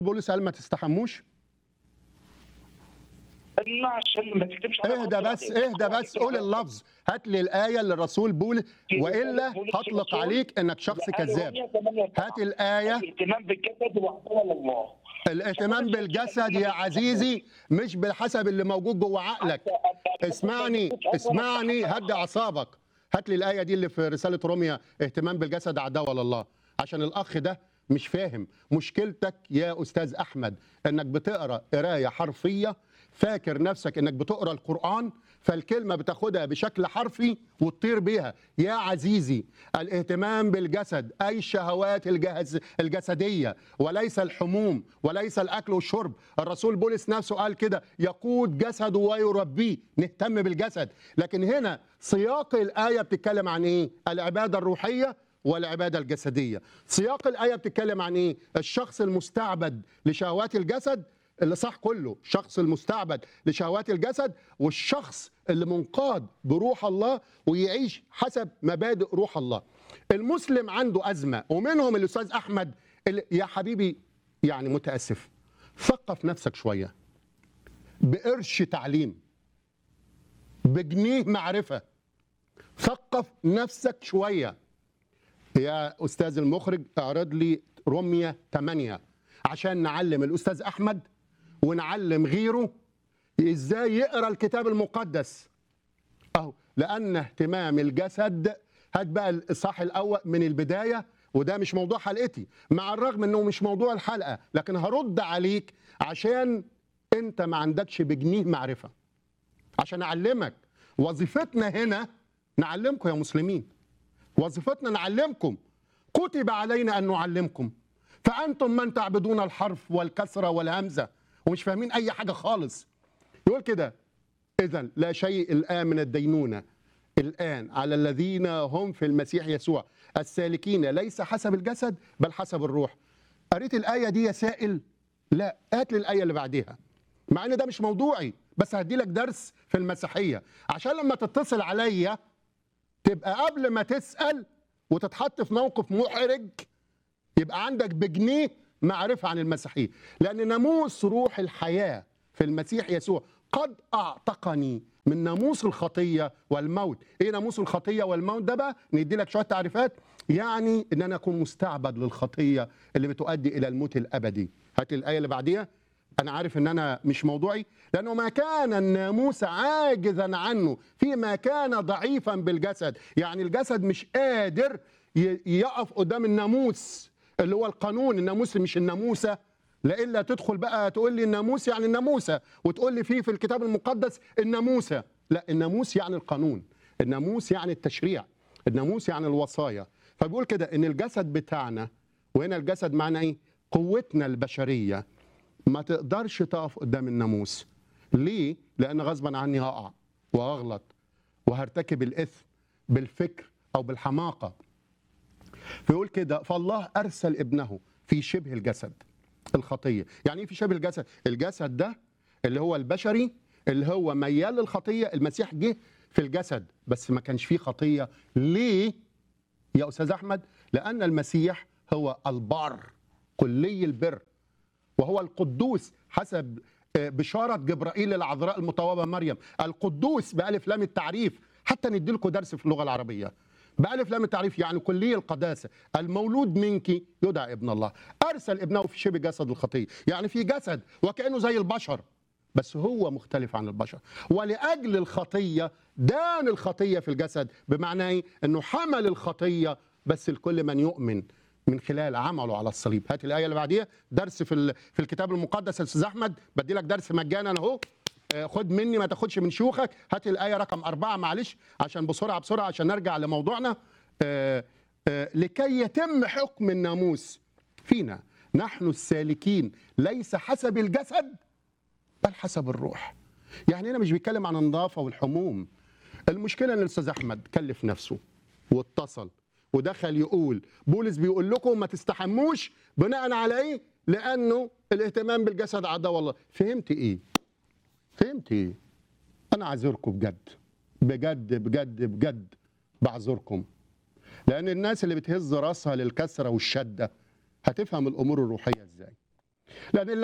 بولس قال ما تستحموش لا عشان ما تكتبش عليها اهدى خط بس يعني. اهدى بس قول اللفظ هات لي الايه اللي الرسول بولس والا هطلق عليك انك شخص كذاب هات الايه الاهتمام بالجسد واحترام الله الاهتمام بالجسد يا عزيزي مش بحسب اللي موجود جوه عقلك اسمعني اسمعني هدي اعصابك هات لي الايه دي اللي في رساله روميا اهتمام بالجسد عداوه لله عشان الاخ ده مش فاهم مشكلتك يا استاذ احمد انك بتقرا قرايه حرفيه فاكر نفسك انك بتقرا القران فالكلمه بتاخدها بشكل حرفي وتطير بيها يا عزيزي الاهتمام بالجسد اي الشهوات الجهز الجسديه وليس الحموم وليس الاكل والشرب الرسول بولس نفسه قال كده يقود جسده ويربيه نهتم بالجسد لكن هنا سياق الايه بتتكلم عن ايه العباده الروحيه والعباده الجسديه سياق الايه بتتكلم عن ايه الشخص المستعبد لشهوات الجسد اللي صح كله الشخص المستعبد لشهوات الجسد والشخص اللي منقاد بروح الله ويعيش حسب مبادئ روح الله المسلم عنده أزمة ومنهم الأستاذ أحمد اللي يا حبيبي يعني متأسف ثقف نفسك شوية بقرش تعليم بجنيه معرفة ثقف نفسك شوية يا أستاذ المخرج اعرض لي رمية 8 عشان نعلم الأستاذ أحمد ونعلم غيره ازاي يقرا الكتاب المقدس اهو لان اهتمام الجسد هات بقى الاصحاح الاول من البدايه وده مش موضوع حلقتي مع الرغم انه مش موضوع الحلقه لكن هرد عليك عشان انت ما عندكش بجنيه معرفه عشان اعلمك وظيفتنا هنا نعلمكم يا مسلمين وظيفتنا نعلمكم كتب علينا ان نعلمكم فانتم من تعبدون الحرف والكسره والهمزه ومش فاهمين اي حاجه خالص يقول كده اذا لا شيء الان من الدينونه الان على الذين هم في المسيح يسوع السالكين ليس حسب الجسد بل حسب الروح قريت الايه دي يا سائل لا هات لي الايه اللي بعديها مع ان ده مش موضوعي بس هدي لك درس في المسيحيه عشان لما تتصل عليا تبقى قبل ما تسال وتتحط في موقف محرج يبقى عندك بجنيه معرفة عن المسيحية لأن ناموس روح الحياة في المسيح يسوع قد أعتقني من ناموس الخطية والموت إيه ناموس الخطية والموت ده بقى ندي لك شوية تعريفات يعني إن أنا أكون مستعبد للخطية اللي بتؤدي إلى الموت الأبدي هات لي الآية اللي بعديها أنا عارف إن أنا مش موضوعي لأنه ما كان الناموس عاجزا عنه فيما كان ضعيفا بالجسد يعني الجسد مش قادر يقف قدام الناموس اللي هو القانون الناموس مش الناموسه لا تدخل بقى تقول لي الناموس يعني الناموسه وتقول لي فيه في الكتاب المقدس الناموسه لا الناموس يعني القانون الناموس يعني التشريع الناموس يعني الوصايا فبيقول كده ان الجسد بتاعنا وهنا الجسد معنى ايه قوتنا البشريه ما تقدرش تقف قدام الناموس ليه لان غصبا عني هقع وهغلط وهرتكب الاثم بالفكر او بالحماقه فيقول كده فالله ارسل ابنه في شبه الجسد الخطيه يعني ايه في شبه الجسد الجسد ده اللي هو البشري اللي هو ميال للخطيه المسيح جه في الجسد بس ما كانش فيه خطيه ليه يا استاذ احمد لان المسيح هو البار كلي البر وهو القدوس حسب بشاره جبرائيل العذراء المطوبه مريم القدوس بالف لام التعريف حتى ندي لكم درس في اللغه العربيه بألف لام التعريف يعني كلية القداسة المولود منك يدعى ابن الله أرسل ابنه في شبه جسد الخطية يعني في جسد وكأنه زي البشر بس هو مختلف عن البشر ولأجل الخطية دان الخطية في الجسد بمعنى ايه انه حمل الخطية بس الكل من يؤمن من خلال عمله على الصليب هات الآية اللي بعديها درس في في الكتاب المقدس يا أستاذ أحمد بدي لك درس مجانا أهو خد مني ما تاخدش من شيوخك هات الآية رقم أربعة معلش عشان بسرعة بسرعة عشان نرجع لموضوعنا آآ آآ لكي يتم حكم الناموس فينا نحن السالكين ليس حسب الجسد بل حسب الروح يعني هنا مش بيتكلم عن النظافة والحموم المشكلة ان الأستاذ أحمد كلف نفسه واتصل ودخل يقول بولس بيقول لكم ما تستحموش بناء على ايه لانه الاهتمام بالجسد عداوه الله فهمت ايه فهمت ايه انا اعذركم بجد بجد بجد بجد بعذركم لان الناس اللي بتهز راسها للكسره والشده هتفهم الامور الروحيه ازاي لان اللي